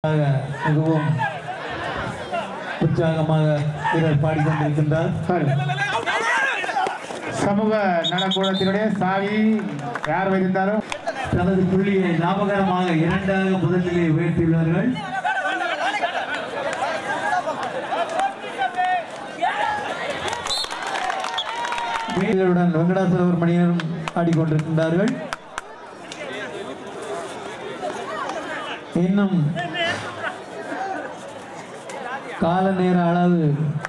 மிகவும் உற்சாகமாக வீரர் பாடிக்கொண்டிருக்கின்றார் சரி. சமூக நலக்கூடத்தினுடைய சாவி யார் வைத்திருந்தாலும் தனது புள்ளியை லாபகரமாக இரண்டாக முதலிலே உயர்த்தியுள்ளார்கள் வீரருடன் வெங்கடாசலவர் மணியரும் ஆடிக்கொண்டிருக்கின்றார்கள் இன்னும் கால நேர அளவு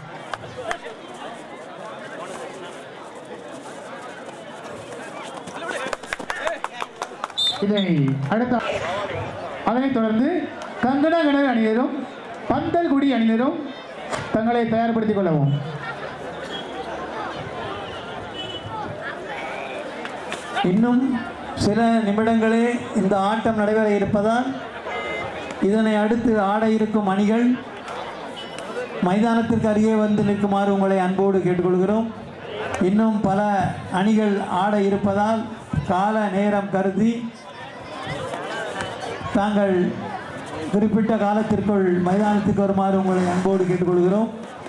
இதை அடுத்த அதனைத் தொடர்ந்து கங்கண கிணறு அணியினரும் பந்தல்குடி அணியினரும் தங்களை தயார்படுத்திக் கொள்ளவும் இன்னும் சில நிமிடங்களே இந்த ஆட்டம் நடைபெற இருப்பதால் இதனை அடுத்து ஆட இருக்கும் அணிகள் மைதானத்திற்கு அருகே வந்து நிற்குமாறு உங்களை அன்போடு கேட்டுக்கொள்கிறோம் இன்னும் பல அணிகள் ஆட இருப்பதால் கால நேரம் கருதி தாங்கள் குறிப்பிட்ட காலத்திற்குள் மைதானத்துக்கு வருமாறு உங்களை அன்போடு கேட்டுக்கொள்கிறோம்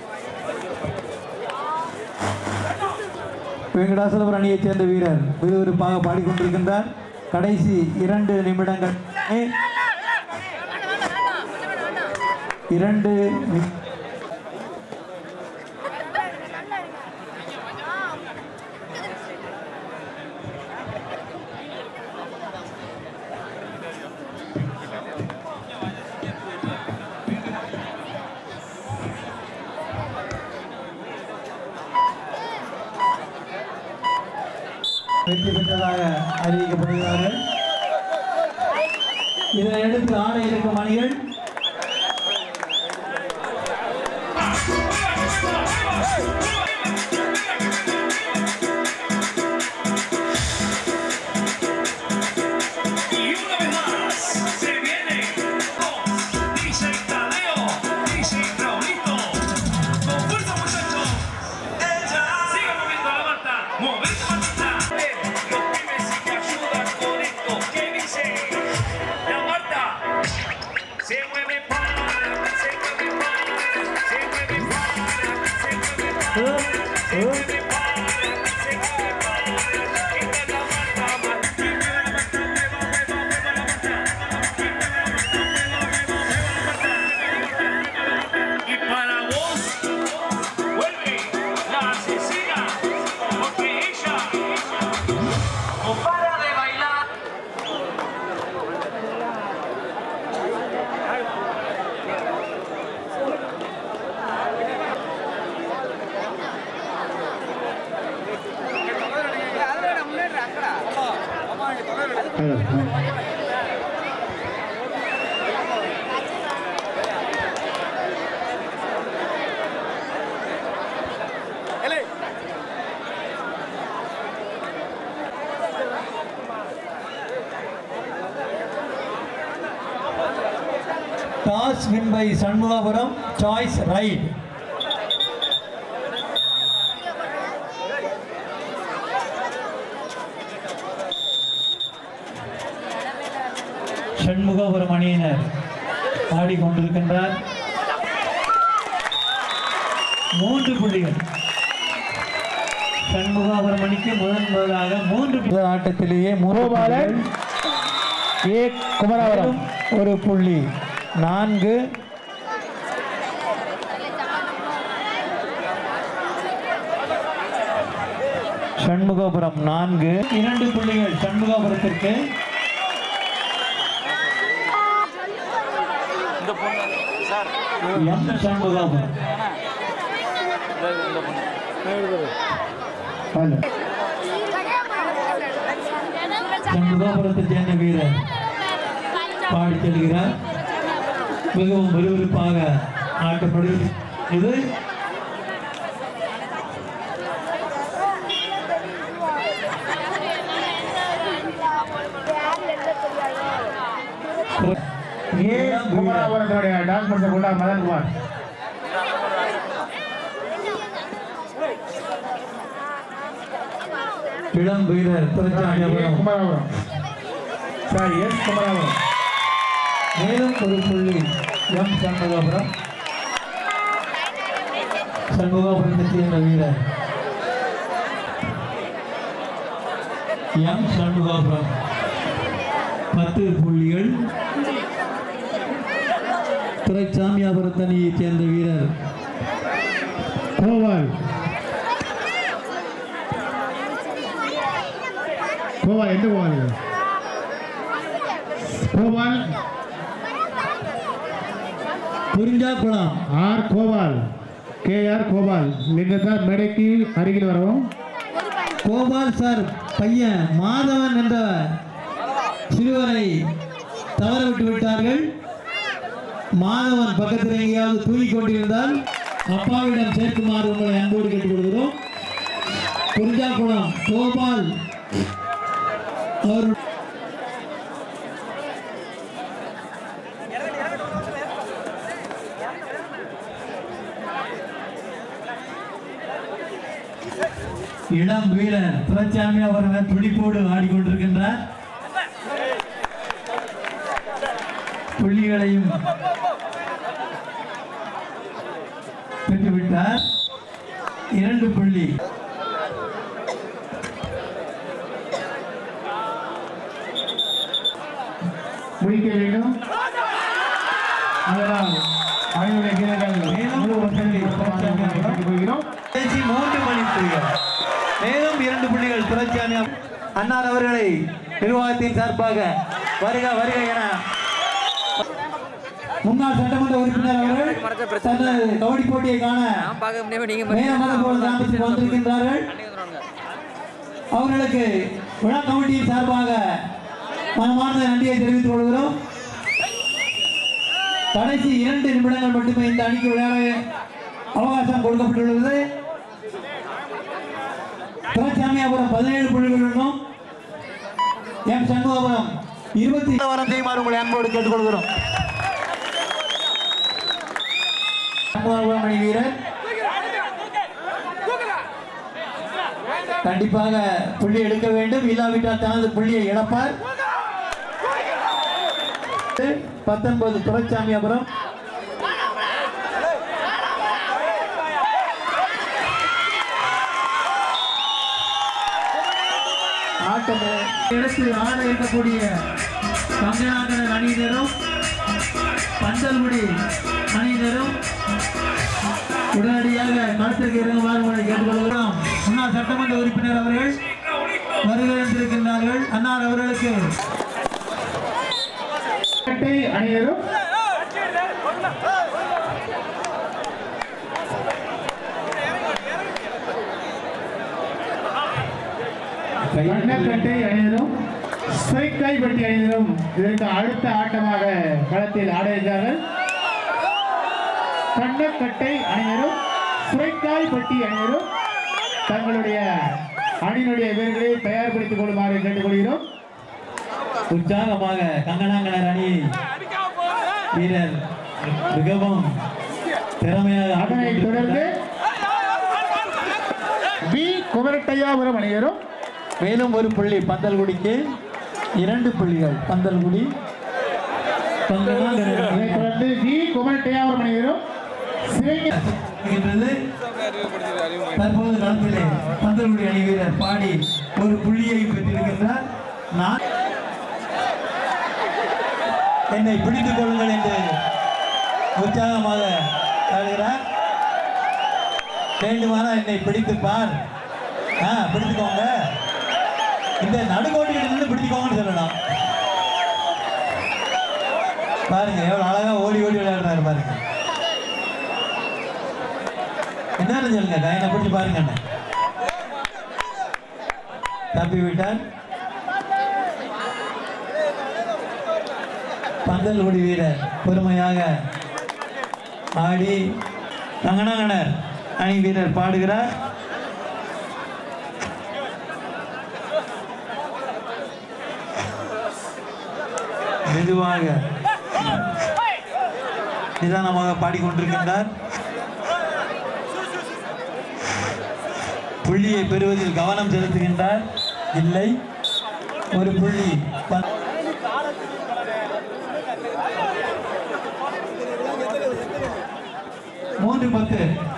வெங்கடாசலபுரம் அணியைச் சேர்ந்த வீரர் விறுவிறுப்பாக பாடிக்கொண்டிருக்கின்றார் கடைசி இரண்டு நிமிடங்கள் இரண்டு நி- வெற்றி பெற்றதாக அறிவிக்கப்படுகிறார்கள் இதனையடுத்து ஆட இருக்கும் அணிகள் Y una vez más se viene con DJ Tadeo, DJ Raulito. Con fuerza muchachos. Siga moviendo la mata, moviendo la mata. Los pibes si te ayudan con esto. ¿Qué dice? La Marta se mueve para, se mueve para, se mueve para, se mueve para, se mueve para, se mueve para. Esta es la Marta, Marta. Mueve la Marta, mueva, mueva, mueva la Marta. Mueve la Marta, mueva, mueva, mueva la Marta. Y para vos, vuelve la asesina, porque ella no para de bailar. Toss win by Shanmugapuram choice right Shanmugapuram அணியினர் ஆடிக்கொண்டிருக்கின்றார் மூன்று புள்ளிகள் சண்முகாபுரம் அணிக்கு முதன் முதலாக மூன்று புள்ளி- ஆட்டத்திலேயே மூன்று கோபாலன் புள்ளிகள். ஏ குமராவரம் மேலும் ஒரு புள்ளி நான்கு சண்முகபுரம் நான்கு இரண்டு புள்ளிகள் சண்முகபுரத்திற்கு எம் சண்முகாபுரம் அல்ல. சண்முகாபுரத்தை சேர்ந்த வீரர் பாடி செல்கிறார் மிகவும் விறுவிறுப்பாக ஆட்டப்படுகிறது இது ஏ குமராவரத்தினுடைய டான்ஸ் மாஸ்டர் கொண்டா மதன்குமார் இளம் வீரர் ஏ திருச்சாண்டிபுரம் குமராவரம் சார் எஸ் குமராவரம் மேலும் ஒரு புள்ளி எம் சண்முகாபுரம் சண்முகாபுரத்தை சேர்ந்த வீரர் எம் சண்முகாபுரம் பத்து புள்ளிகள் துறைச்சாமியாபுரத் அணியைச் சேர்ந்த வீரர் கோவால் கோவால் எந்த கோவால் இது? கோவால் Kurinjakulam R Gopal K R Gopal நீங்கள் சார் மேடைக்கு அருகில் வரவும் கோபால் சார் பையன் மாதவன் என்ற சிறுவரை தவற விட்டு விட்டார்கள் மாதவன் பக்கத்தில் எங்கேயாவது தூங்கிக் கொண்டிருந்தால் அப்பாவிடம் சேர்க்குமாறு உங்களை அன்போடு கேட்டுக்கொள்கிறோம் குறிஞ்சாக்குளம் கோபால் அவர் இளம் வீரர் துரச்சாமி அவர்கள் துடிப்போடு ஆடிக்கொண்டிருக்கின்றார் புள்ளிகளையும் பெற்றுவிட்டார் இரண்டு புள்ளி முடிக்க வேண்டும் அதனால் அணியுடைய வீரர்கள் முழு ஒத்துழைப்பை கொடுக்குமாறு கேட்டுக்கொள்கிறோம் கடைசி மூன்று மணி புள்ளிகள் மேலும் இரண்டு புள்ளிகள் துரச்சாமி அன்னார் அவர்களை நிர்வாகத்தின் சார்பாக வருக வருக என முன்னாள் சட்டமன்ற உறுப்பினர் அவர்கள் தனது கபடி போட்டியை காண பார்க்க முடியாம நீங்க மேலமலபோல் கிராமத்துக்கு வந்திருக்கின்றார்கள் அவர்களுக்கு விழா கமிட்டியின் சார்பாக மனமார்ந்த நன்றியை தெரிவித்துக் கொள்கிறோம் கடைசி இரண்டு நிமிடங்கள் மட்டுமே இந்த அணிக்கு விளையாட அவகாசம் கொடுக்கப்பட்டுள்ளது துரச்சாமியாபுரம் பதினேழு புள்ளிகளுடனும் எம் சண்முகபுரம் இருபத்தி வரம் செய்யுமாறு உங்களை அன்போடு கேட்டுக்கொள்கிறோம் சண்முகபுரம் அணி வீரர் கண்டிப்பாக புள்ளி எடுக்க வேண்டும் இல்லாவிட்டால் தனது புள்ளியை இழப்பார் பத்தொன்பது துரைசாமியாபுரம் ஆட்டம் எடுத்து ஆட இருக்கக்கூடிய கங்கனாங்கனர் அணியினரும் பந்தல்குடி அணியினரும் உடனடியாக களத்திற்கு இறங்குமாறு உங்களை கேட்டுக்கொள்கிறோம் முன்னாள் சட்டமன்ற உறுப்பினர் அவர்கள் வருகின்றிருக்கின்றார்கள் அன்னார் அவர்களுக்கு இரட்டை அணியரும் வண்ணக்கட்டை அணியரும் ஸ்ட்ரைக்காய்பட்டி அணியரும் இதற்கு அடுத்த ஆட்டமாக களத்தில் ஆட இருக்கிறார்கள் கண்ணக்கட்டை அணியரும் சுரைக்காய்பட்டி அணியரும் தங்களுடைய அணியினுடைய வீரர்களை தயார்படுத்திக் கொள்ளுமாறு கேட்டுக்கொள்கிறோம் உற்சாகமாக கங்கனாங்கனர் அணி வீரர் மிகவும் திறமையாக அதனைத் தொடர்ந்து பி குமரட்டையாபுரம் அணியரும் மேலும் ஒரு புள்ளி பந்தல்குடிக்கு இரண்டு புள்ளிகள் பந்தல்குடி கங்கனாங்கனர் அணி அதைத் தொடர்ந்து வி குமரட்டையாபுரம் அணியரும் சிவகங்கை இருக்கின்றது. தற்போது களத்திலே பந்தல்குடி அணி வீரர் பாடி ஒரு புள்ளியை பெற்றிருக்கின்றார் நான் என்னை பிடித்துக் கொள்ளுங்கள் என்று உற்சாகமாக தருகிறார் வேண்டுமானால் என்னை பிடித்து பார் ஆ பிடித்துக்கோங்க இந்த நடுக்கோட்டில் இருந்து பிடித்துக்கோங்கன்னு சொல்லலாம் பாருங்க எவ்வளவு அழகா ஓடி ஓடி விளையாடுறாரு பாருங்க என்னன்னு சொல்லுங்க கையில பிடிச்சி பாருங்க அண்ணே. தப்பி விட்டார் பந்தல்குடி வீரர் பொறுமையாக ஆடி ரங்கநாகனர் அணி வீரர் பாடுகிறார் மெதுவாக நிதானமாக பாடிக்கொண்டிருக்கின்றார் புள்ளியை பெறுவதில் கவனம் செலுத்துகின்றார் இல்லை ஒரு புள்ளி ப- ஒன்று பத்து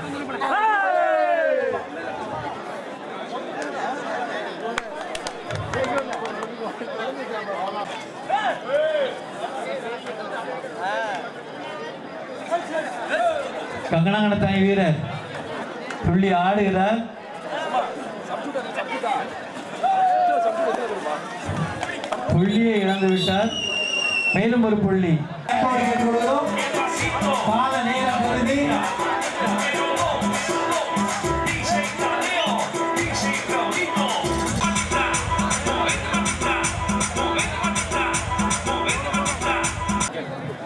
கங்கனாங்கனத்தாய் வீரர் துள்ளி ஆடுகிறார் புள்ளியை இழந்து விட்டார் மேலும் ஒரு புள்ளி பால நேரம் கருதி DJ Taleo, DJ Raulito. Matita, movete matita, movete matita, movete matita.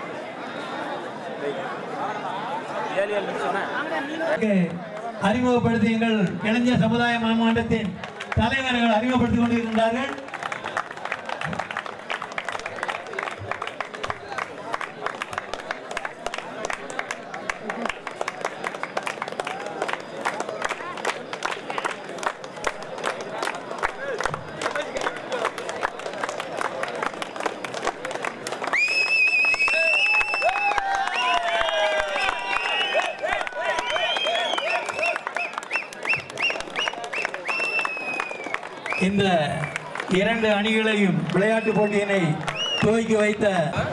அறிமுகப்படுத்தி எங்கள் இளைஞர் சமுதாய மாமன்றத்தின் தலைவர்கள் அறிமுகப்படுத்திக் கொண்டிருக்கின்றார்கள் இந்த இரண்டு அணிகளையும் விளையாட்டு போட்டியினை துவக்கி வைத்த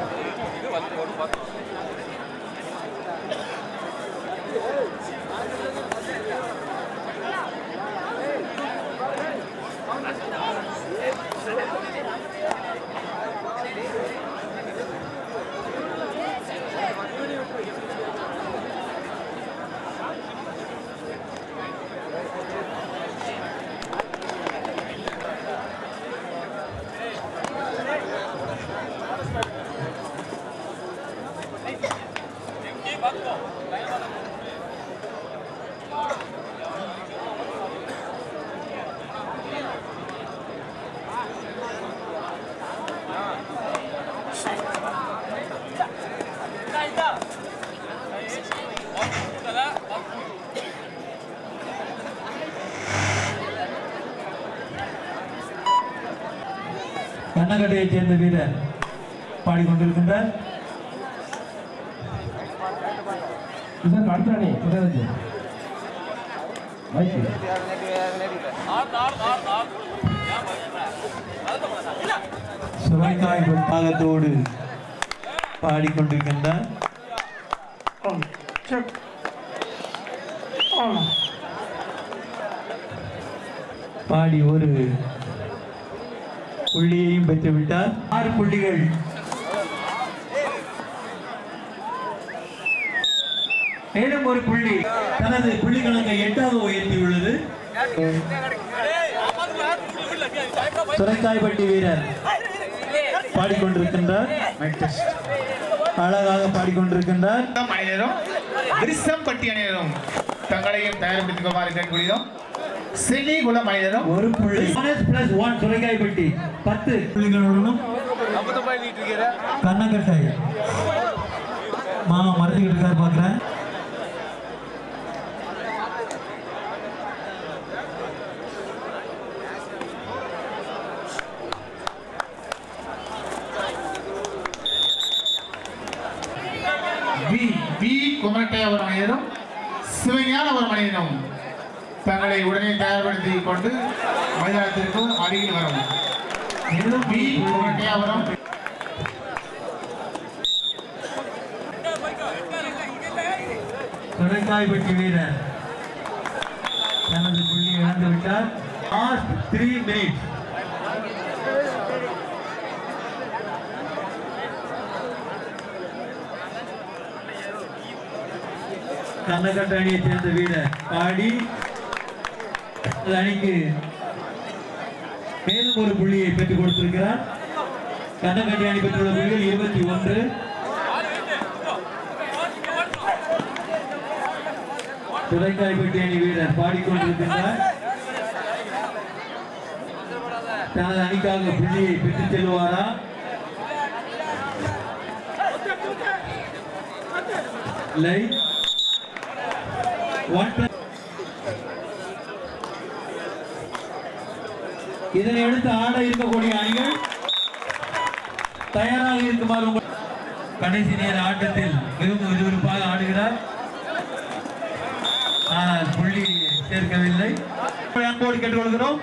கண்ணகட்டையைச் சேர்ந்த வீரர் பாடிக்கொண்டிருக்கின்றார் இதற்கு அடுத்த அணி பதினஞ்சு மைக்கு சுரைக்காய் பாகத்தோடு பாடிக்கொண்டிருக்கின்றார் பாடி ஒரு புள்ளியையும் பெற்றுவிட்டார் ஆறு புள்ளிகள் மேலும் ஒரு புள்ளி தனது புள்ளி கணக்கை எட்டாக உயர்த்தியுள்ளது சுரைக்காய்பட்டி வீரர் பாடிக்கொண்டிருக்கின்றார் அழகாக பாடிக்கொண்டிருக்கின்றார் அணியினரும் விரிசம்பட்டி அணியினரும் தங்களையும் தயார்படுத்திக்குமாறு கேட்டுக்கொள்கிறோம் செல்லிகுளம் அணியினரும் ஒரு புள்ளி பிளஸ் ஒன் சுரைக்காய்பட்டி பத்து புள்ளிகளுடனும் கண்ணக்கட்டை மாமா மறைஞ்சிக்கிட்டு இருக்காரு பார்க்குறேன் வி வி குமரட்டையவர் அணியினரும் சிவஞானவர் அணியினரும் தங்களை உடனே தயார்படுத்தி கொண்டு மைதானத்திற்கு அருகில் வரவும் மேலும் வி குமரட்டையவரம் சுரைக்காய்பட்டி வீரர் தனது புள்ளியை இழந்து விட்டார் லாஸ்ட் த்ரீ மினிட்ஸ் கண்ணக்கட்ட அணியைச் சேர்ந்த வீரர் பாடி அந்த அணிக்கு மேலும் ஒரு புள்ளியை பெற்றுக் கொடுத்திருக்கிறார் கண்ணக்கட்டி அணி பெற்றுள்ள புள்ளிகள் இருபத்தி ஒன்று துறைக்காய்பட்டி அணி வீரர் பாடிக்கொண்டிருக்கின்றார் தனது அணிக்காக புள்ளியை பெற்றுச் செல்வாரா இல்லை ஒன் இதனை அடுத்து ஆட இருக்கக்கூடிய அணிகள் தயாராக இருக்குமாறு உங்கள் கடைசி நேர ஆட்டத்தில் மிகவும் விறுவிறுப்பாக ஆடுகிறார் அன்போடு கேட்டுக்கொள்கிறோம்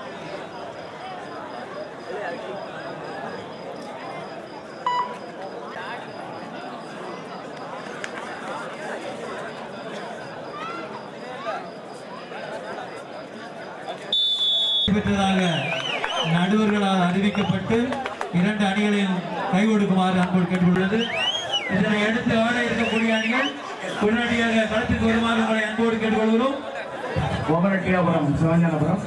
பெற்றதாக நடுவர்களால் அறிவிக்கப்பட்டு இரண்டு அணிகளையும் கை கொடுக்குமாறு அன்போடு கேட்டுக்கொள்வது இதனை அடுத்து ஆட இருக்கக்கூடிய அணிகள் உடனடியாக களத்துக்கு வருமாறு உங்களை அன்போடு கேட்டுக்கொள்கிறோம் கோபரட்டியாபுரம் சிவஞானபுரம்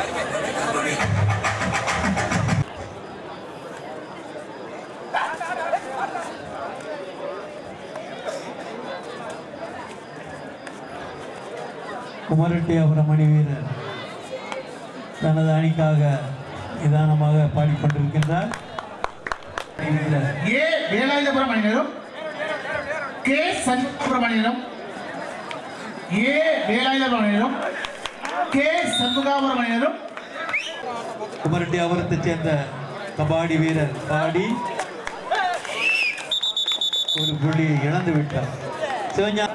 குமரட்டியாபுரம் அணி வீரர் தனது அணிக்காக நிதானமாக பாடிக்கொண்டிருக்கின்றார் அணி வீரர் ஏ வேலாயுதபுரம் அணியினரும் கே சண்முகபுரம் அணியினரும் ஏ வேலாயுதபுரம் அணியினரும் கே சண்முகாபுரம் அணியினரும் குமரட்டியாபுரத்தைச் சேர்ந்த கபாடி வீரர் பாடி ஒரு புள்ளியை இழந்து விட்டார் சிவஞா